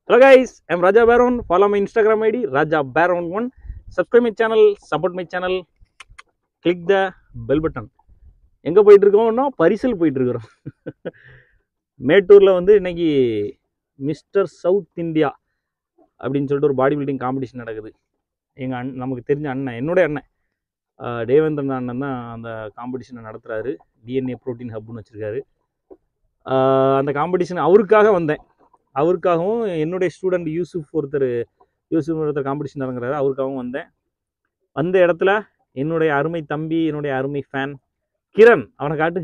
Hello guys, I'm Raja Baron. Follow my Instagram ID Raja Baron1. Subscribe my channel, support my channel, click the bell button. எங்கே போயிட்டு இருக்கோம்னா பரிசல் போயிட்டு இருக்கிறோம் மேட்டூரில் வந்து இன்னைக்கு மிஸ்டர் சவுத் இந்தியா அப்படின்னு சொல்லிட்டு ஒரு பாடி பில்டிங் காம்படிஷன் நடக்குது எங்கள் அண்ணன் நமக்கு தெரிஞ்ச அண்ணன் என்னுடைய அண்ணன் ஆஹ் தேவேந்திரன் அண்ணன் தான் அந்த காம்படிஷனை நடத்துகிறாரு டிஎன்ஏ ப்ரோட்டீன் ஹப்னு வச்சுருக்காரு அந்த காம்படிஷன் அவருக்காக வந்தேன் அவருக்காகவும் என்னுடைய ஸ்டூடெண்ட் யூசுஃப் ஒருத்தர் யூசுஃப் ஒருத்தர் காம்படிஷன் நடங்குறாரு அவருக்காகவும் வந்தேன் வந்த இடத்துல என்னுடைய அருமை தம்பி என்னுடைய அருமை ஃபேன் கிரண் அவனை காட்டு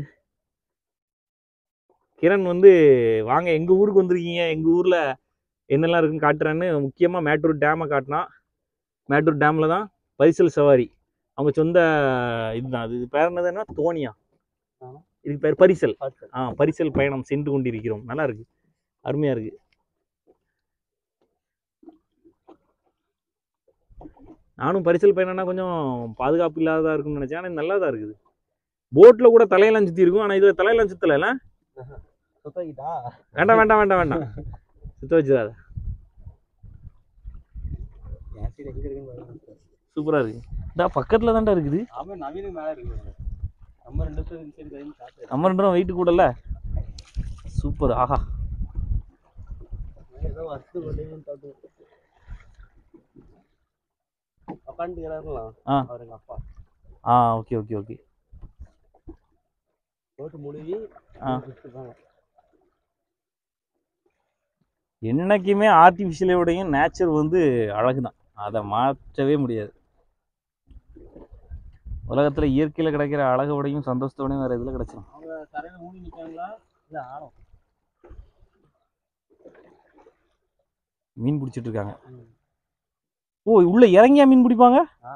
கிரண் வந்து வாங்க எங்கள் ஊருக்கு வந்திருக்கீங்க எங்கள் ஊரில் என்னெல்லாம் இருக்குன்னு காட்டுறேன்னு முக்கியமாக மேட்டூர் டேமை காட்டினா மேட்டூர் டேமில் தான் பரிசல் சவாரி அவங்க சொந்த இதுதான் அது பேர் என்னதுன்னா தோனியா ஆமா. இதுக்கு பேர் பரிசல் ஆ பரிசல் பயணம் சென்று கொண்டிருக்கிறோம் நல்லா இருக்கு அருமையா இருக்கு நானும் பரிசல் பயணம்னா கொஞ்சம் பாதுகாப்பு இல்லாததா இருக்கும்னு நினைச்சேன் ஆனால் நல்லா தான் இருக்குது போட்ல கூட தலையெல்லாம் சுத்தி இருக்கும் ஆனா இதுல தலையெல்லாம் சுத்தல சுத்தகிட்டா வேண்டாம் வேண்டாம் வேண்டாம் வேண்டாம் சுத்த வச்சிடாத என் சைடு எங்க இருக்குன்னு பாருங்க சூப்பரா இருக்கு டா பக்கத்துல தான்டா இருக்குது ஆமா நவீனுக்கு மேல இருக்கு பாருங்க. நம்ம ரெண்டு பேரும் இந்த சைடு கையில் காட்டு நம்ம ரெண்டு பேரும் வெயிட் கூடல சூப்பர் ஆஹா ஏதோ வஸ்து கொண்டேன்னு தோட்டு உட்காந்து இருக்கலாம் ஆ. அவர் எங்க அப்பா ஆ ஓகே ஓகே ஓகே தோட்டு முழுகி ஆ. விட்டுருக்காங்க என்னைக்குமே ஆர்டிஃபிஷியலோடையும் நேச்சர் வந்து அழகு தான் அதை மாற்றவே முடியாது உலகத்தில் இயற்கையில் கிடைக்கிற அழகோடையும் சந்தோஷத்தோடையும் வேறு இதில் கிடைச்சிடும் அவங்க கரையில மூடி நிற்காங்களா இல்ல ஆழம் மீன் பிடிச்சிட்டு இருக்காங்க ம். ஓ உள்ள இறங்கியா மீன் பிடிப்பாங்க ஆ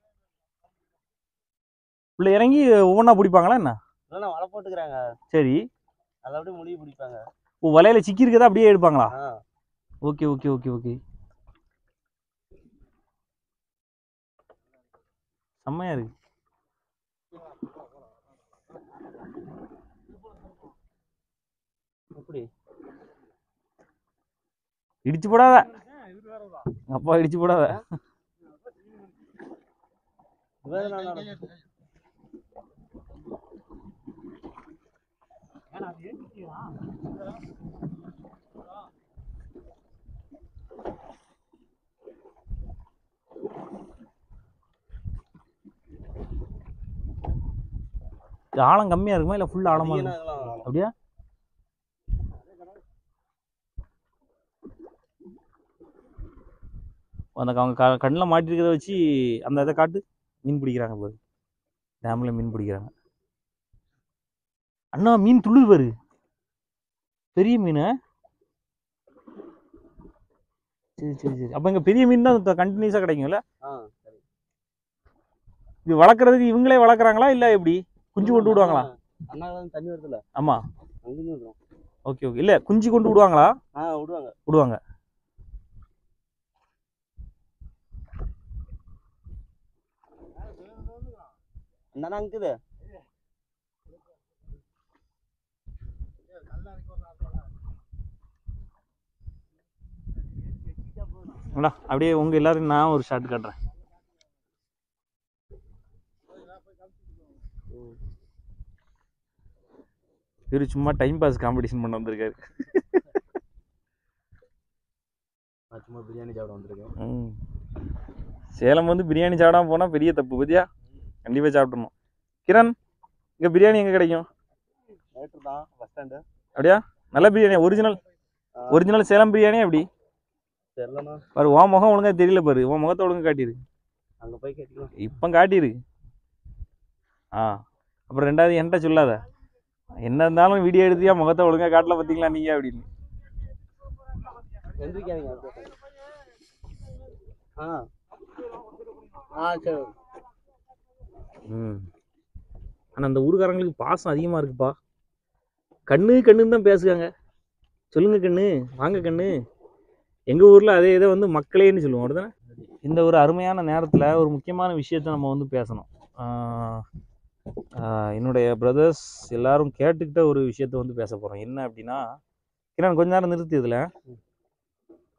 உள்ள இறங்கி ஒவ்வொன்றா பிடிப்பாங்களா என்ன இல்லைன்னா வலை போட்டுக்கிறாங்க சரி அதை அப்படியே முழுகி பிடிப்பாங்க ஓ வலையில சிக்கி இருக்கதா அப்படியே எடுப்பாங்களா ஆ ஓகே ஓகே ஓகே ஓகே செம்மையா இருக்கு எப்படி இடிச்சு போடாத அப்பா இடிச்சு போடாத வேற என்ன நடக்கும்? இது ஆழம் கம்மியா இருக்குமா இல்ல ஃபுல் ஆழமா அதிகம் இருக்கும் ஆகலாம். அப்படியா அந்த அவங்க க கண்ணில் மாட்டிருக்கிறத வச்சு அந்த இதை காட்டு மீன் பிடிக்கிறாங்க பாரு டேமில் மீன் பிடிக்கிறாங்க அண்ணா மீன் துள்ளுது பாரு பெரிய மீன் சரி சரி சரி அப்போ இங்கே பெரிய மீன் தான் கண்டினியூஸாக கிடைக்கும்ல ஆ சரி இது வளர்க்குறதுக்கு இவங்களே வளர்க்குறாங்களா இல்லை எப்படி குஞ்சு கொண்டு விடுவாங்களா அண்ணா வந்து தண்ணி வருதுல்ல ஆமாம் அங்கிருந்து விடுறோம் ஓகே ஓகே இல்லை குஞ்சு கொண்டு விடுவாங்களா ஆ விடுவாங்க விடுவாங்க அண்ணா அங்குது அண்ணா அப்படியே உங்கள் எல்லாரும் நான் ஒரு ஷாட் காட்டுறேன் இவரு சும்மா டைம் பாஸ் காம்படிஷன் பண்ண வந்திருக்காரு நான் சும்மா பிரியாணி சாப்பிட வந்திருக்கேன் ம். சேலம் வந்து பிரியாணி சாப்பிடாம போனால் பெரிய தப்பு பத்தியா கண்டிப்பாக சாப்பிடணும் கிரண் இங்கே பிரியாணி எங்கே கிடைக்கும் லேட்டர் தான் பஸ் ஸ்டாண்டு அப்படியா நல்ல பிரியாணி ஒரிஜினல் ஒரிஜினல் சேலம் பிரியாணி அப்படி தெரிலண்ணா பாரு உன் முகம் ஒழுங்கா தெரியல பாரு உன் முகத்தை ஒழுங்கா காட்டிரு அங்கே போய் கேட்டுக்கலாம் இப்போ காட்டிரு ஆ அப்புறம் ரெண்டாவது என்கிட்ட சொல்லாத என்ன இருந்தாலும் வீடியோ எடுத்தியா முகத்தை ஒழுங்கா காட்டல பார்த்தீங்களா நீங்கள் அப்படின்னு எந்திரிக்காதீங்க அது கேட்டேன். ஆ ஆ சரி ம் ஆனால் அந்த ஊருக்காரங்களுக்கு பாசம் அதிகமாக இருக்குப்பா கண்ணு கண்ணுன்னு தான் பேசுகாங்க சொல்லுங்க கண்ணு வாங்க கண்ணு எங்கள் ஊரில் அதே இதை வந்து மக்களேன்னு சொல்லுவோம் அப்படிதானே இந்த ஒரு அருமையான நேரத்தில் ஒரு முக்கியமான விஷயத்த நம்ம வந்து பேசணும் ஆஹ் ஆஹ் என்னுடைய பிரதர்ஸ் எல்லாரும் கேட்டுக்கிட்ட ஒரு விஷயத்த வந்து பேச போகிறோம் என்ன அப்படின்னா கிரண் கொஞ்ச நேரம் நிறுத்தி இதில்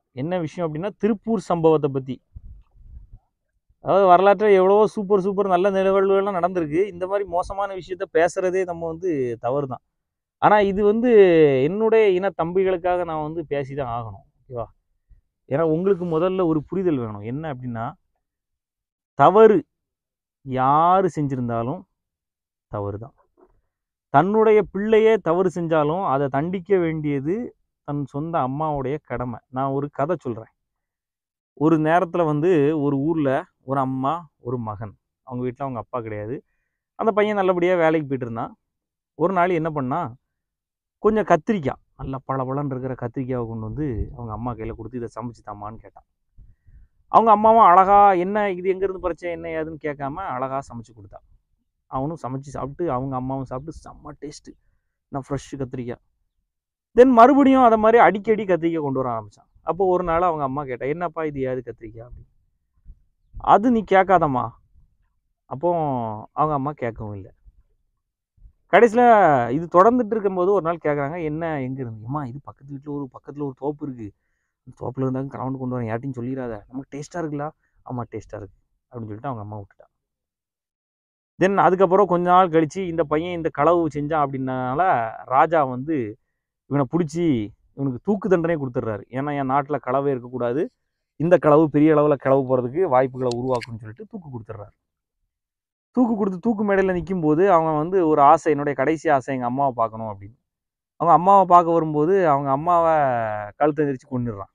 என்ன விஷயம் அப்படின்னா திருப்பூர் சம்பவத்தை பற்றி அதாவது வரலாற்றில் எவ்வளவோ சூப்பர் சூப்பர் நல்ல நிகழ்வுகள்லாம் நடந்திருக்கு இந்த மாதிரி மோசமான விஷயத்த பேசுகிறதே நம்ம வந்து தவறு தான் ஆனால் இது வந்து என்னுடைய இன தம்பிகளுக்காக நான் வந்து பேசி தான் ஆகணும் ஓகேவா ஏன்னா உங்களுக்கு முதல்ல ஒரு புரிதல் வேணும் என்ன அப்படின்னா தவறு யார் செஞ்சிருந்தாலும் தவறு தான் தன்னுடைய பிள்ளையே தவறு செஞ்சாலும் அதை தண்டிக்க வேண்டியது தன் சொந்த அம்மாவுடைய கடமை நான் ஒரு கதை சொல்கிறேன் ஒரு நேரத்தில் வந்து ஒரு ஊரில் ஒரு அம்மா ஒரு மகன் அவங்க வீட்டில் அவங்க அப்பா கிடையாது அந்த பையன் நல்லபடியாக வேலைக்கு போயிட்டு இருந்தான் ஒரு நாள் என்ன பண்ணா கொஞ்சம் கத்திரிக்காய் நல்லா பளபளன்னு இருக்கிற கத்திரிக்காயை கொண்டு வந்து அவங்க அம்மா கையில் கொடுத்து இதை சமைச்சு தாம்மான்னு கேட்டான் அவங்க அம்மாவும் அழகா என்ன இது எங்கேருந்து பறிச்சேன் என்ன ஏதுன்னு கேட்காம அழகா சமைச்சு கொடுத்தா அவனும் சமைச்சு சாப்பிட்டு அவங்க அம்மாவும் சாப்பிட்டு செம்ம டேஸ்ட்டு நான் ஃப்ரெஷ்ஷு கத்திரிக்காய் தென் மறுபடியும் அதை மாதிரி அடிக்கடி கத்திரிக்காய் கொண்டு வர ஆரம்பித்தான் அப்போ ஒரு நாள் அவங்க அம்மா கேட்டா என்னப்பா இது ஏது கத்திரிக்காய் அப்படின்னு அது நீ கேட்காதம்மா அப்போ அவங்க அம்மா கேட்கவும் இல்லை கடைசியில் இது தொடர்ந்துட்டு இருக்கும்போது ஒரு நாள் கேட்குறாங்க என்ன எங்கே இருந்து அம்மா இது பக்கத்து வீட்டில் ஒரு பக்கத்தில் ஒரு தோப்பு இருக்குது அந்த தோப்பில் இருந்தாங்க கிரவுண்டு கொண்டு வரேன் யார்ட்டையும் சொல்லிடாத நமக்கு டேஸ்ட்டாக இருக்குல்ல ஆமாம் டேஸ்ட்டாக இருக்குது அப்படின்னு சொல்லிட்டு அவங்க அம்மா விட்டுட்டா தென் அதுக்கப்புறம் கொஞ்ச நாள் கழித்து இந்த பையன் இந்த களவு செஞ்சான் அப்படின்னனால ராஜா வந்து இவனை பிடிச்சி இவனுக்கு தூக்கு தண்டனை கொடுத்துட்றாரு ஏன்னா என் நாட்டில் களவே இருக்கக்கூடாது இந்த களவு பெரிய அளவில் களவு போகிறதுக்கு வாய்ப்புகளை உருவாக்குன்னு சொல்லிட்டு தூக்கு கொடுத்துட்றாரு தூக்கு கொடுத்து தூக்கு மேடையில் நிற்கும் போது அவங்க வந்து ஒரு ஆசை என்னுடைய கடைசி ஆசை எங்கள் அம்மாவை பார்க்கணும் அப்படின்னு அவங்க அம்மாவை பார்க்க வரும்போது அவங்க அம்மாவை கழுத்தை எந்திரிச்சு கொண்டுடுறான்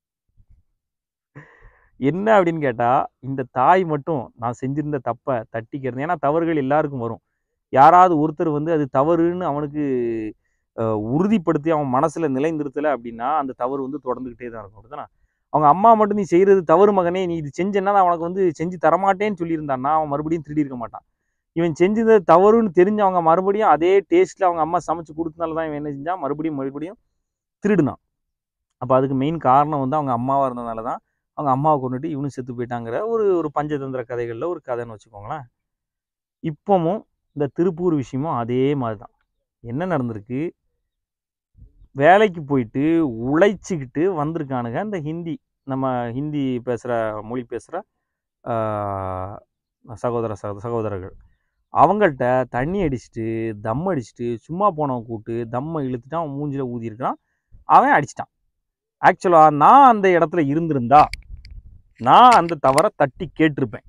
என்ன அப்படின்னு கேட்டால் இந்த தாய் மட்டும் நான் செஞ்சிருந்த தப்பை தட்டிக்கிறது ஏன்னா தவறுகள் எல்லாருக்கும் வரும் யாராவது ஒருத்தர் வந்து அது தவறுன்னு அவனுக்கு அஹ், உறுதிப்படுத்தி அவன் மனசில் நிலைநிறுத்தலை அப்படின்னா அந்த தவறு வந்து தொடர்ந்துக்கிட்டே தான் இருக்கும் அப்படிதானே அவங்க அம்மா மட்டும் நீ செய்கிறது தவறு மகனே நீ இது செஞ்சேன்னா நான் அவனுக்கு வந்து செஞ்சு தரமாட்டேன்னு சொல்லியிருந்தான்னா அவன் மறுபடியும் திருடி இருக்க மாட்டான் இவன் செஞ்சது தவறுன்னு தெரிஞ்சு அவங்க மறுபடியும் அதே டேஸ்ட்டில் அவங்க அம்மா சமைச்சு கொடுத்தனால தான் இவன் என்ன செஞ்சான் மறுபடியும் மறுபடியும் திருடுனான் அப்போ அதுக்கு மெயின் காரணம் வந்து அவங்க அம்மாவாக இருந்ததுனால தான் அவங்க அம்மாவை கொண்டுட்டு இவனும் செத்து போயிட்டாங்கிற ஒரு ஒரு பஞ்சதந்திர கதைகளில் ஒரு கதைன்னு வச்சுக்கோங்களேன் இப்போவும் இந்த திருப்பூர் விஷயமும் அதே மாதிரி தான் என்ன நடந்திருக்கு வேலைக்கு போயிட்டு உழைச்சிக்கிட்டு வந்திருக்கானுங்க இந்த ஹிந்தி நம்ம ஹிந்தி பேசுகிற மொழி பேசுகிற சகோதர சகோ- சகோதரர்கள் அவங்கள்ட்ட தண்ணி அடிச்சிட்டு தம் அடிச்சிட்டு சும்மா போனவன் கூப்பிட்டு தம்மை இழுத்துட்டு அவன் மூஞ்சில ஊதியிருக்கான் அவன் அடிச்சிட்டான் ஆக்சுவலாக நான் அந்த இடத்துல இருந்திருந்தா நான் அந்த தவறை தட்டி கேட்டிருப்பேன்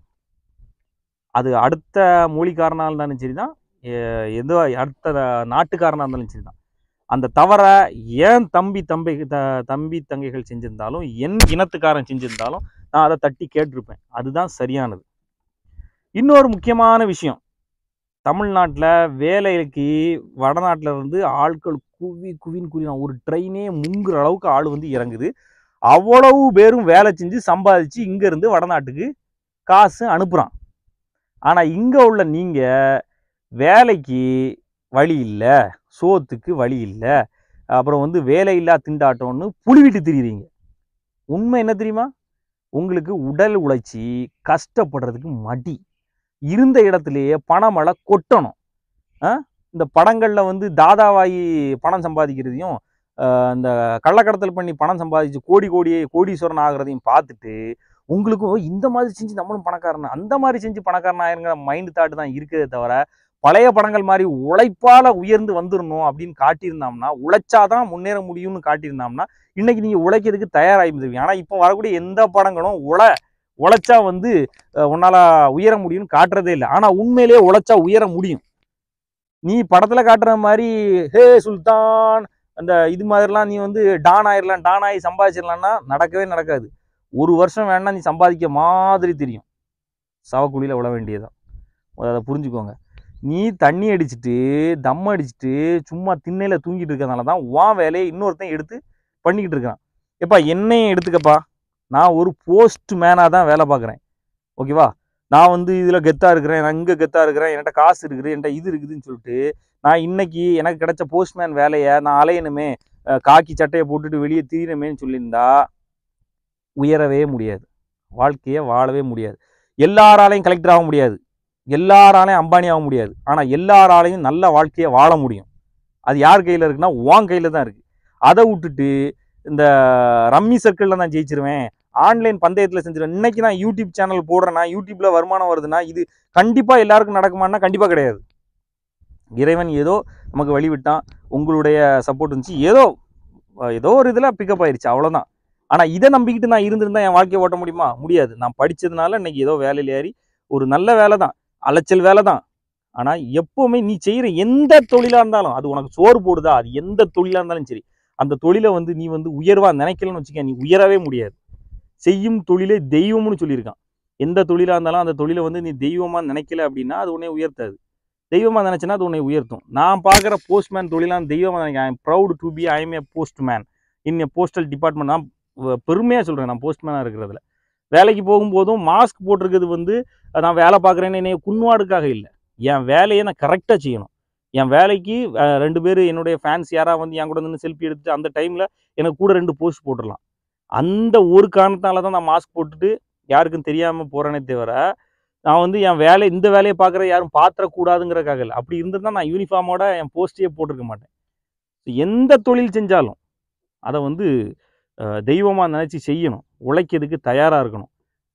அது அடுத்த மொழிக்காரனாக இருந்தாலும் சரி தான் எந்த அடுத்த நாட்டுக்காரனாக இருந்தாலும் சரி தான் அந்த தவறை ஏன் தம்பி தம்பி த தம்பி தங்கைகள் செஞ்சிருந்தாலும் என் இனத்துக்காரன் செஞ்சிருந்தாலும் நான் அதை தட்டி கேட்டிருப்பேன் அதுதான் சரியானது இன்னொரு முக்கியமான விஷயம் தமிழ்நாட்டில் வேலைக்கு வடநாட்டில் இருந்து ஆட்கள் குவி குவின்னு குவினா ஒரு ட்ரெயினே முங்குற அளவுக்கு ஆள் வந்து இறங்குது அவ்வளவு பேரும் வேலை செஞ்சு சம்பாதிச்சு இங்கேருந்து வடநாட்டுக்கு காசு அனுப்புகிறான் ஆனால் இங்கே உள்ள நீங்கள் வேலைக்கு வழி இல்லை சோத்துக்கு வழி இல்லை அப்புறம் வந்து வேலையில்லா திண்டாட்டம்னு புழுவிட்டு திரியுறீங்க உண்மை என்ன தெரியுமா உங்களுக்கு உடல் உழைச்சி கஷ்டப்படுறதுக்கு மடி இருந்த இடத்துலையே பணமழை கொட்டணும் ஆ? இந்த படங்களில் வந்து தாதாவாயி பணம் சம்பாதிக்கிறதையும் ஆஹ், இந்த கள்ளக்கடத்தல் பண்ணி பணம் சம்பாதிச்சு கோடி கோடியே கோடீஸ்வரன் ஆகிறதையும் பார்த்துட்டு உங்களுக்கும் "ஓ, இந்த மாதிரி செஞ்சு நம்மளும் பணக்காரன் அந்த மாதிரி செஞ்சு பணக்காரன் ஆயிருங்கிற மைண்ட் தாட் தான் இருக்குதே தவிர பழைய படங்கள் மாதிரி உழைப்பால உயர்ந்து வந்துடணும் அப்படின்னு காட்டியிருந்தோம்னா உழைச்சாதான் முன்னேற முடியும்னு காட்டியிருந்தோம்னா இன்னைக்கு நீங்க உழைக்கிறதுக்கு தயாராகி இருந்திருவீங்க ஆனா இப்போ வரக்கூடிய எந்த படங்களும் உழை உழைச்சா வந்து அஹ், உன்னால உயர முடியும்னு காட்டுறதே இல்லை ஆனா உண்மையிலேயே உழைச்சா உயர முடியும் நீ படத்துல காட்டுற மாதிரி ஹே சுல்தான் அந்த இது மாதிரிலாம் நீ வந்து டான் ஆயிரலாம் டான் ஆகி சம்பாதிச்சிடலாம்னா நடக்கவே நடக்காது ஒரு வருஷம் வேணா நீ சம்பாதிக்க மாதிரி தெரியும் சவக்குழியில் விழ வேண்டியதுதான் அதை புரிஞ்சுக்கோங்க நீ தண்ணி அடிச்சிட்டு தம் அடிச்சிட்டு சும்மா திண்ணையில தூங்கிட்டு இருக்கறனால தான் உன் வேலையை இன்னொருத்தன் எடுத்து பண்ணிக்கிட்டு இருக்கான் எப்பா என்னையும் எடுத்துக்கப்பா நான் ஒரு போஸ்ட் மேனாக தான் வேலை பார்க்குறேன் ஓகேவா நான் வந்து இதில் கெத்தாக இருக்கிறேன் நான் இங்கே கெத்தாக இருக்கிறேன் என்கிட்ட காசு இருக்குது என்கிட்ட இது இருக்குதுன்னு சொல்லிட்டு நான் இன்னைக்கு எனக்கு கிடைச்ச போஸ்ட்மேன் வேலையை நான் அலையணுமே அஹ் காக்கி சட்டையை போட்டுட்டு வெளியே திரியணுமேன்னு சொல்லியிருந்தா உயரவே முடியாது வாழ்க்கையை வாழவே முடியாது எல்லாராலையும் கலெக்டர் ஆக முடியாது எல்லாராலையும் அம்பானி ஆக முடியாது ஆனால் எல்லாராலையும் நல்ல வாழ்க்கையை வாழ முடியும் அது யார் கையில் இருக்குன்னா உன் கையில் தான் இருக்குது அதை விட்டுட்டு இந்த ரம்மி சர்க்கிளில் நான் ஜெயிச்சிருவேன் ஆன்லைன் பந்தயத்தில் செஞ்சிருவேன் இன்னைக்கு நான் யூடியூப் சேனல் போடுறேன்னா யூடியூப்ல வருமானம் வருதுன்னா இது கண்டிப்பாக எல்லாருக்கும் நடக்குமான்னா கண்டிப்பாக கிடையாது இறைவன் ஏதோ நமக்கு வழிவிட்டான் உங்களுடைய சப்போர்ட் இருந்துச்சு ஏதோ அஹ் ஏதோ ஒரு இதில் பிக்கப் ஆயிருச்சு அவ்வளோதான் ஆனால் இதை நம்பிக்கிட்டு நான் இருந்திருந்தா என் வாழ்க்கையை ஓட்ட முடியுமா முடியாது நான் படித்ததுனால இன்னைக்கு ஏதோ வேலையில் ஏறி ஒரு நல்ல வேலை தான் அலைச்சல் வேலை தான் ஆனால் எப்போவுமே நீ செய்கிற எந்த தொழிலாக இருந்தாலும் அது உனக்கு சோறு போடுதா அது எந்த தொழிலாக இருந்தாலும் சரி அந்த தொழிலை வந்து நீ வந்து உயர்வாக நினைக்கலன்னு வச்சுக்க நீ உயரவே முடியாது செய்யும் தொழிலே தெய்வம்னு சொல்லியிருக்கான் எந்த தொழிலாக இருந்தாலும் அந்த தொழிலை வந்து நீ தெய்வமாக நினைக்கல அப்படின்னா அது உன்னை உயர்த்தாது தெய்வமாக நினச்சினா அது உன்னை உயர்த்தும் நான் பார்க்குற போஸ்ட்மேன் தொழிலாம் தெய்வமாக நினைக்கிறேன் I proud to be I am a postman in a postal department நான் பெருமையாக சொல்கிறேன் நான் போஸ்ட்மேனாக இருக்கிறதுல வேலைக்கு போகும்போதும் மாஸ்க் போட்டிருக்கிறது வந்து நான் வேலை பார்க்குறேன்னு என்னைய குன்வாடுக்காக இல்லை என் வேலையை நான் கரெக்டாக செய்யணும் என் வேலைக்கு அஹ், ரெண்டு பேர் என்னுடைய ஃபேன்ஸ் யாராவது வந்து என் கூட நின்று செல்ஃபி எடுத்துட்டு அந்த டைமில் எனக்கு கூட ரெண்டு போஸ்ட் போட்டுடலாம் அந்த ஒரு காரணத்தால தான் நான் மாஸ்க் போட்டுட்டு யாருக்கும் தெரியாமல் போகிறேனே தவிர நான் வந்து என் வேலை இந்த வேலையை பார்க்குற யாரும் பாத்திரக்கூடாதுங்கிறக்காக இல்லை அப்படி இருந்திருந்தா நான் யூனிஃபார்மோட என் போஸ்டையே போட்டிருக்க மாட்டேன் எந்த தொழில் செஞ்சாலும் அதை வந்து தெய்வமாக நினச்சி செய்யணும் உழைக்கிறதுக்கு தயாராக இருக்கணும்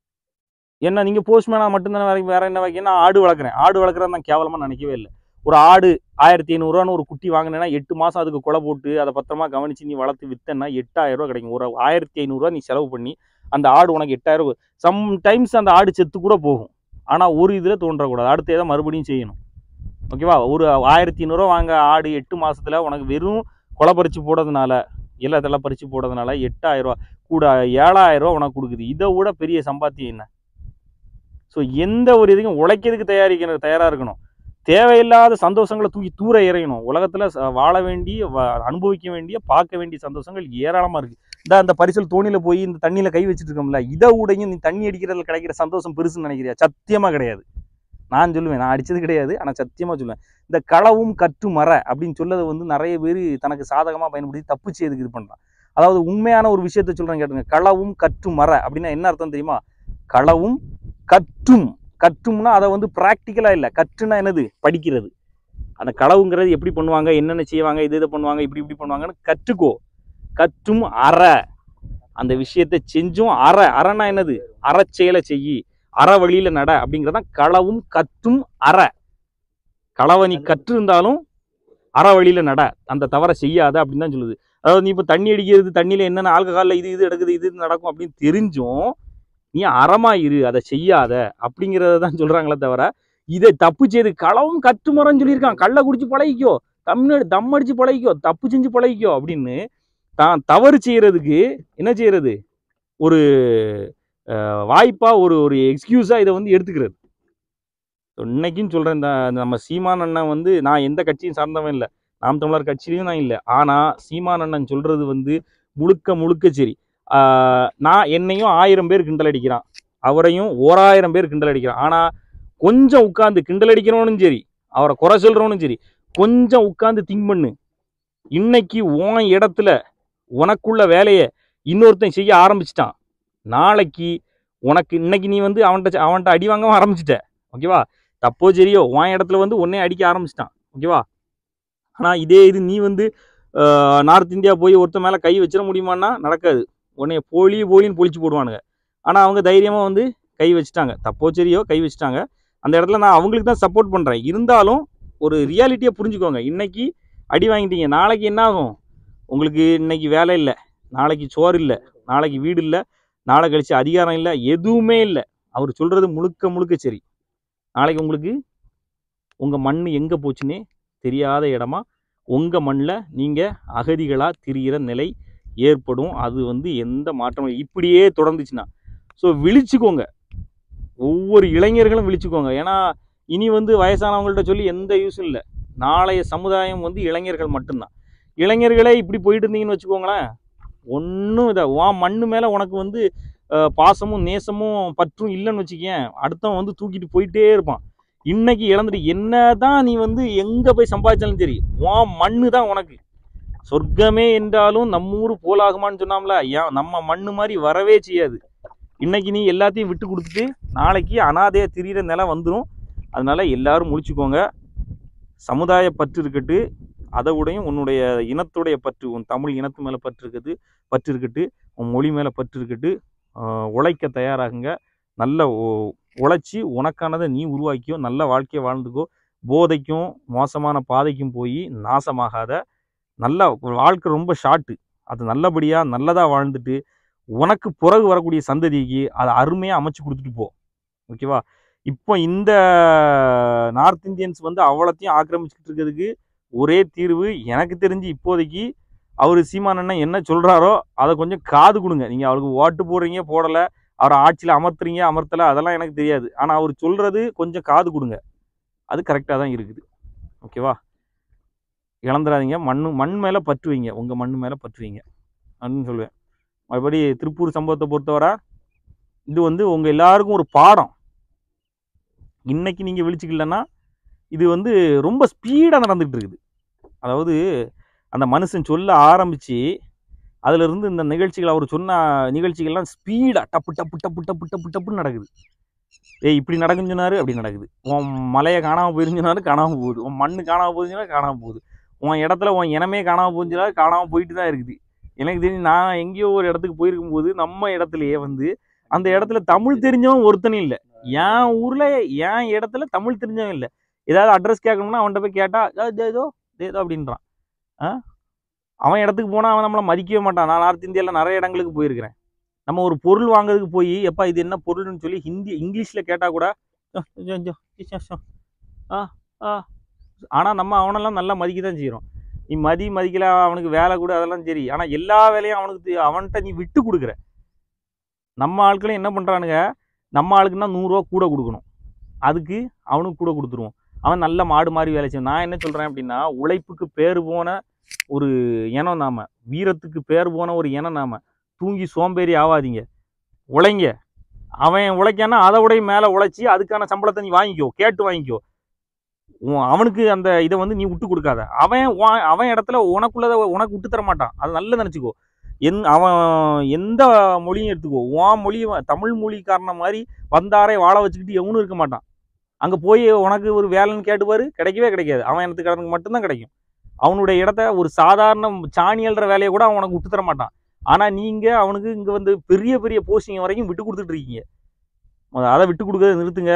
என்ன நீங்கள் போஸ்ட்மேனாக மட்டும்தானே வேற வேற என்ன வைக்கணும் நான் ஆடு வளர்க்குறேன் ஆடு வளர்க்குறத நான் கேவலமாக நினைக்கவே இல்லை ஒரு ஆடு ஆயிரத்தி ஐநூறுரூவான்னு ஒரு குட்டி வாங்கினேன்னா எட்டு மாதம் அதுக்கு கொலை போட்டு அதை பத்திரமா கவனித்து நீ வளர்த்து வித்தேன்னா எட்டாயிரம் ரூபா கிடைக்கும் ஒரு ஆயிரத்தி ஐநூறுரூவா நீ செலவு பண்ணி அந்த ஆடு உனக்கு எட்டாயிரம் சம் டைம்ஸ் அந்த ஆடு செத்து கூட போகும் ஆனால் ஒரு இதில் தோன்றக்கூடாது அடுத்த இதை மறுபடியும் செய்யணும் ஓகேவா ஒரு ஆயிரத்தி ஐநூறுரூவா வாங்க ஆடு எட்டு மாசத்துல உனக்கு வெறும் கொலை பறித்து போடுறதுனால எல்லாத்தெல்லாம் பறித்து போடுறதுனால எட்டாயிரம் ரூபா கூட ஏழாயிரம் ரூபா உனக்கு கொடுக்குது இதை விட பெரிய சம்பாத்தியம் என்ன ஸோ எந்த ஒரு இதுக்கும் உழைக்கிறதுக்கு தயாரிக்கிற தயாராக இருக்கணும் தேவையில்லாத சந்தோஷங்களை தூக்கி தூர எறையணும் உலகத்தில் வாழ வேண்டிய வ- அனுபவிக்க வேண்டிய பார்க்க வேண்டிய சந்தோஷங்கள் ஏராளமாக இருக்குது இந்த அந்த பரிசல் தோணியில் போய் இந்த தண்ணியில் கை வச்சுட்டு இருக்கோம்ல இதை விடையும் நீ தண்ணி அடிக்கிறதுல கிடைக்கிற சந்தோஷம் பெருசுன்னு நினைக்கிறியா சத்தியமாக கிடையாது நான் சொல்லுவேன் நான் அடிச்சது கிடையாது ஆனால் சத்தியமாக சொல்லுவேன் இந்த களவும் கற்று மர அப்படின்னு சொல்லதை வந்து நிறைய பேர் தனக்கு சாதகமாக பயன்படுத்தி தப்பு செய்யறதுக்கு இது பண்ணுறான் அதாவது உண்மையான ஒரு விஷயத்த சொல்கிறேன் கேட்டுங்க களவும் கற்று மர அப்படின்னா என்ன அர்த்தம் தெரியுமா களவும் கற்றும் கற்றும்னா அதை வந்து ப்ராக்டிக்கலாக இல்லை கற்றுனா என்னது படிக்கிறது அந்த களவுங்கிறது எப்படி பண்ணுவாங்க என்னென்ன செய்வாங்க இது இதை பண்ணுவாங்க இப்படி இப்படி பண்ணுவாங்கன்னு கற்றுக்கோ கற்றும் அற அந்த விஷயத்தை செஞ்சும் அற அறனா என்னது அறச்செயலை செய்யி அற வழியில நட அப்படிங்கிறதான் களவும் கற்றும் அற களவை நீ கற்று இருந்தாலும் அற வழியில நட அந்த தவறை செய்யாத அப்படின்னு தான் சொல்லுது அதாவது நீ இப்போ தண்ணி அடிக்கிறது தண்ணியில் என்னென்ன ஆல்கஹாலில் இது இது எடுக்குது இது இது நடக்கும் அப்படின்னு தெரிஞ்சும் நீ அறமா இரு அதை செய்யாத அப்படிங்கிறத தான் சொல்றாங்களே தவிர இதை தப்பு செய்து களவும் கற்றுமரன்னு சொல்லியிருக்கான் கள்ள குடிச்சு பழகிக்கோ தமிழ் தம் அடிச்சு பழகிக்கோ தப்பு செஞ்சு பழகிக்கோ அப்படின்னு தான் தவறு செய்யறதுக்கு என்ன செய்யறது ஒரு அஹ், வாய்ப்பா ஒரு ஒரு எக்ஸ்கியூஸா இதை வந்து எடுத்துக்கிறது So, இன்னைக்கும் சொல்றேன் இந்த இந்த நம்ம சீமான் அண்ணன் வந்து நான் எந்த கட்சியும் சார்ந்தவன் இல்லை நாம் தமிழர் கட்சியிலையும் நான் இல்லை ஆனா சீமான் அண்ணன் சொல்றது வந்து முழுக்க முழுக்க சரி ஆஹ், நான் என்னையும் ஆயிரம் பேர் கிண்டல் அடிக்கிறான் அவரையும் ஓராயிரம் பேர் கிண்டல் அடிக்கிறான் ஆனா கொஞ்சம் உட்காந்து கிண்டல் அடிக்கிறவனும் சரி அவரை குறை சொல்றவனும் சரி கொஞ்சம் உட்காந்து திங்க் பண்ணு இன்னைக்கு உன் இடத்துல உனக்குள்ள வேலையை இன்னொருத்தன் செய்ய ஆரம்பிச்சிட்டான் நாளைக்கு உனக்கு இன்னைக்கு நீ வந்து அவன்கிட்ட அவன்கிட்ட அடி வாங்கவும் ஆரம்பிச்சிட்ட ஓகேவா தப்போ சரியோ உன் இடத்துல வந்து உன்னை அடிக்க ஆரம்பிச்சிட்டான் ஓகேவா ஆனால் இதே இது நீ வந்து ஆஹ், நார்த் இந்தியா போய் ஒருத்தன் மேலே கை வச்சிட முடியுமான்னா நடக்காது உன்னைய போலி போலின்னு பொழிச்சு போடுவானுங்க ஆனால் அவங்க தைரியமாக வந்து கை வச்சுட்டாங்க தப்போ சரியோ கை வச்சுட்டாங்க அந்த இடத்துல நான் அவங்களுக்கு தான் சப்போர்ட் பண்ணுறேன் இருந்தாலும் ஒரு ரியாலிட்டியை புரிஞ்சுக்கோங்க இன்னைக்கு அடி வாங்கிட்டீங்க நாளைக்கு என்ன ஆகும் உங்களுக்கு இன்னைக்கு வேலை இல்லை நாளைக்கு சோறு இல்லை நாளைக்கு வீடு இல்லை நாளை கழிச்சு அதிகாரம் இல்லை எதுவுமே இல்லை அவர் சொல்கிறது முழுக்க முழுக்க சரி நாளைக்கு உங்களுக்கு உங்கள் மண் எங்கே போச்சுன்னே தெரியாத இடமா உங்கள் மண்ணில் நீங்கள் அகதிகளாக திரிகிற நிலை ஏற்படும் அது வந்து எந்த மாற்றமும் இல்லை. இப்படியே தொடர்ந்துச்சுன்னா ஸோ விழிச்சுக்கோங்க ஒவ்வொரு இளைஞர்களும் விழிச்சுக்கோங்க ஏன்னா இனி வந்து வயசானவங்கள்ட்ட சொல்லி எந்த யூஸும் இல்லை நாளைய சமுதாயம் வந்து இளைஞர்கள் மட்டும்தான் இளைஞர்களே இப்படி போயிட்டு இருந்தீங்கன்னு வச்சுக்கோங்களேன் ஒன்றும் இதை உன் மண்ணு மேலே உனக்கு வந்து அஹ், பாசமும் நேசமும் பற்றும் இல்லைன்னு வச்சுக்கேன் அடுத்தவன் வந்து தூக்கிட்டு போயிட்டே இருப்பான் இன்னைக்கு இழந்துட்டு என்னதான் நீ வந்து எங்கே போய் சம்பாதிச்சாலும் சரி உன் மண்ணு தான் உனக்கு சொர்க்கமே என்றாலும் நம்ம ஊர் போலாகுமான்னு சொன்னாம்ல ஏன் நம்ம மண்ணு மாதிரி வரவே செய்யாது இன்னைக்கு நீ எல்லாத்தையும் விட்டு கொடுத்துட்டு நாளைக்கு அனாதையா திரியிற நிலை வந்துடும் அதனால எல்லாரும் முழிச்சுக்கோங்க சமுதாய பற்று இருக்கட்டு அதை விடையும் உன்னுடைய இனத்துடைய பற்று உன் தமிழ் இனத்து மேலே பற்று இருக்குது பற்று இருக்கட்டு உன் மொழி மேலே பற்று இருக்கட்டு ஆஹ் உழைக்க தயாராகுங்க நல்ல உ- உழைச்சி உனக்கானதை நீ உருவாக்கியோ நல்ல வாழ்க்கையை வாழ்ந்துக்கோ போதைக்கும் மோசமான பாதைக்கும் போய் நாசமாகாத நல்ல வாழ்க்கை ரொம்ப ஷார்ட்டு அது நல்லபடியாக நல்லதாக வாழ்ந்துட்டு உனக்கு பிறகு வரக்கூடிய சந்ததிக்கு அதை அருமையாக அமைச்சு கொடுத்துட்டு போ ஓகேவா இப்போ இந்த நார்த் இந்தியன்ஸ் வந்து அவ்வளோத்தையும் ஆக்கிரமிச்சுக்கிட்டு இருக்கிறதுக்கு ஒரே தீர்வு எனக்கு தெரிஞ்சு இப்போதைக்கு அவர் சீமான் அண்ணன் என்ன சொல்கிறாரோ அதை கொஞ்சம் காது கொடுங்க நீங்கள் அவருக்கு ஓட்டு போடுறீங்க போடலை அவரை ஆட்சியில் அமர்த்துறீங்க அமர்த்தலை அதெல்லாம் எனக்கு தெரியாது ஆனால் அவர் சொல்கிறது கொஞ்சம் காது கொடுங்க அது கரெக்டாக தான் இருக்குது ஓகேவா இழந்துடாதீங்க மண்ணு மண் மேலே பற்று வைங்க உங்கள் மண் மேலே பற்று வைங்க அப்படின்னு சொல்லுவேன் மறுபடி திருப்பூர் சம்பவத்தை பொறுத்தவரை இது வந்து உங்கள் எல்லாருக்கும் ஒரு பாடம் இன்னைக்கு நீங்கள் விழிச்சிக்கலன்னா இது வந்து ரொம்ப ஸ்பீடாக நடந்துகிட்டு இருக்குது அதாவது அந்த மனுஷன் சொல்ல ஆரம்பித்து அதிலிருந்து இந்த நிகழ்ச்சிகள் அவர் சொன்ன நிகழ்ச்சிகள்லாம் ஸ்பீடாக டப்பு டப்பு டப்பு டப்பு டப்பு டப்புன்னு நடக்குது ஏய் இப்படி நடக்குன்னு சொன்னாரு அப்படி நடக்குது உன் மலையை காணாமல் போயிருன்னு சொன்னாரு காணாமல் போகுது உன் மண்ணு காணாமல் போகுதுன்னா காணாமல் போகுது உன் இடத்துல உன் இனமே காணாமல் போச்சுன்னா காணாமல் போயிட்டு தான் இருக்குது எனக்கு தெரிஞ்சு நான் எங்கேயோ ஒரு இடத்துக்கு போயிருக்கும்போது நம்ம இடத்துலயே வந்து அந்த இடத்துல தமிழ் தெரிஞ்சவன் ஒருத்தனும் இல்லை என் ஊரில் என் இடத்துல தமிழ் தெரிஞ்சவன் இல்லை ஏதாவது அட்ரஸ் கேட்கணும்னா அவன்கிட்ட போய் கேட்டால் ஏதோ ஏதோ ஏதோ அப்படின்றான் ஆ அவன் இடத்துக்கு போனால் அவன் நம்மளை மதிக்கவே மாட்டான் நான் நார்த் இந்தியாவில் நிறைய இடங்களுக்கு போயிருக்கிறேன் நம்ம ஒரு பொருள் வாங்குறதுக்கு போய் எப்பா இது என்ன பொருள்னு சொல்லி ஹிந்தி இங்கிலீஷில் கேட்டால் கூட "அ, ஜோ, ஜோ, இஷா, ஷோ. ஆ ஆ ஆனால் நம்ம அவனெல்லாம் நல்லா மதிக்க தான் செய்கிறோம் நீ மதி மதிக்கல அவனுக்கு வேலை கூட அதெல்லாம் சரி ஆனால் எல்லா வேலையும் அவனுக்கு தெ- அவன்கிட்ட நீ விட்டு கொடுக்குற நம்ம ஆட்களும் என்ன பண்ணுறானுங்க நம்ம ஆளுக்குன்னா நூறுரூவா கூட கொடுக்கணும் அதுக்கு அவனுக்கு கூட கொடுத்துருவோம் அவன் நல்ல மாடு மாதிரி வேலை செய்யும் நான் என்ன சொல்கிறேன் அப்படின்னா உழைப்புக்கு பேர் போன ஒரு இனம் நாம வீரத்துக்கு பேர் போன ஒரு இனம் நாம தூங்கி சோம்பேறி ஆகாதீங்க உழைங்க அவன் உழைக்கானா அதை விட மேலே உழைச்சி அதுக்கான சம்பளத்தை நீ வாங்கிக்கோ கேட்டு வாங்கிக்கோ உன் அவனுக்கு அந்த இதை வந்து நீ விட்டு கொடுக்காத அவன் உன் அவன் இடத்துல உனக்குள்ளதை உனக்கு விட்டு தர மாட்டான் அது நல்லா நினச்சிக்கோ எந் அவன் எந்த மொழியும் எடுத்துக்கோ உன் மொழி தமிழ் மொழி காரணம் மாதிரி வந்தாரை வாழ வச்சுக்கிட்டு எவனும் இருக்க மாட்டான் அங்கே போய் உனக்கு ஒரு வேலைன்னு கேட்டுப்பாரு கிடைக்கவே கிடைக்காது அவன் இடத்துக்காரனுக்கு மட்டும்தான் கிடைக்கும் அவனுடைய இடத்த ஒரு சாதாரண சாணி அல்ற வேலையை கூட அவன் உனக்கு விட்டு தர மாட்டான் ஆனால் நீங்கள் அவனுக்கு இங்கே வந்து பெரிய பெரிய போஸ்டிங் வரைக்கும் விட்டு கொடுத்துட்டு இருக்கீங்க முத அதை விட்டு கொடுக்கறத நிறுத்துங்க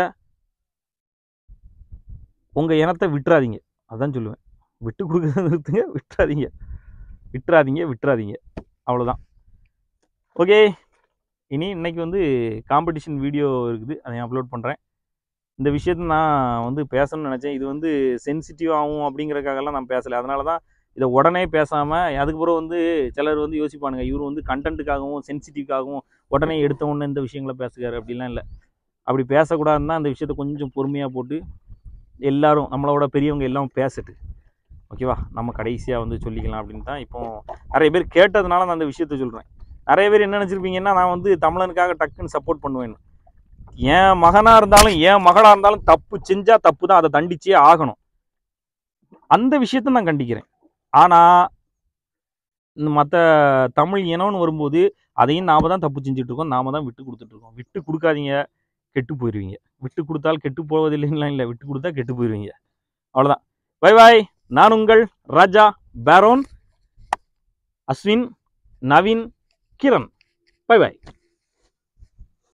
உங்கள் இனத்தை விட்டுறாதீங்க அதான் சொல்லுவேன் விட்டு கொடுக்கறத நிறுத்துங்க விட்டுறாதீங்க விட்டுறாதீங்க விட்டுறாதீங்க அவ்வளோதான் ஓகே இனி இன்னைக்கு வந்து காம்படிஷன் வீடியோ இருக்குது அதை அப்லோட் பண்ணுறேன் இந்த விஷயத்தை நான் வந்து பேசணும்னு நினச்சேன் இது வந்து சென்சிட்டிவ் ஆகும் அப்படிங்கிறதுக்காகலாம் நான் பேசலை அதனால தான் இதை உடனே பேசாமல் அதுக்கப்புறம் வந்து சிலர் வந்து யோசிப்பானுங்க இவர் வந்து கண்டென்ட்டுக்காகவும் சென்சிட்டிவ்காகவும் உடனே எடுத்த உடனே இந்த விஷயங்களை பேசுகிறாரு அப்படிலாம் இல்லை அப்படி பேசக்கூடாதுன்னா அந்த விஷயத்தை கொஞ்சம் பொறுமையாக போட்டு எல்லாரும் நம்மளோட பெரியவங்க எல்லாம் பேசட்டு ஓகேவா நம்ம கடைசியாக வந்து சொல்லிக்கலாம் அப்படின்னு தான் இப்போ நிறைய பேர் கேட்டதுனால நான் அந்த விஷயத்த சொல்கிறேன் நிறைய பேர் என்ன நினச்சிருப்பீங்கன்னா நான் வந்து தமிழனுக்காக டக்குன்னு சப்போர்ட் பண்ணுவேன்னு என் மகனாக இருந்தாலும் என் மகளாக இருந்தாலும் தப்பு செஞ்சால் தப்பு தான் அதை தண்டிச்சே ஆகணும் அந்த விஷயத்த நான் கண்டிக்கிறேன் ஆனால் இந்த மற்ற தமிழ் இனம்னு வரும்போது அதையும் நாம தான் தப்பு செஞ்சுட்டு இருக்கோம் நாம தான் விட்டு கொடுத்துட்டு இருக்கோம் விட்டு கொடுக்காதீங்க கெட்டு போயிடுவீங்க விட்டு கொடுத்தால் கெட்டு போவதில்லைங்களா இல்லை விட்டு கொடுத்தா கெட்டு போயிடுவீங்க அவ்வளோதான் பை பாய் நான் உங்கள் ராஜா பேரோன் அஸ்வின் நவீன் கிரண் பை பாய்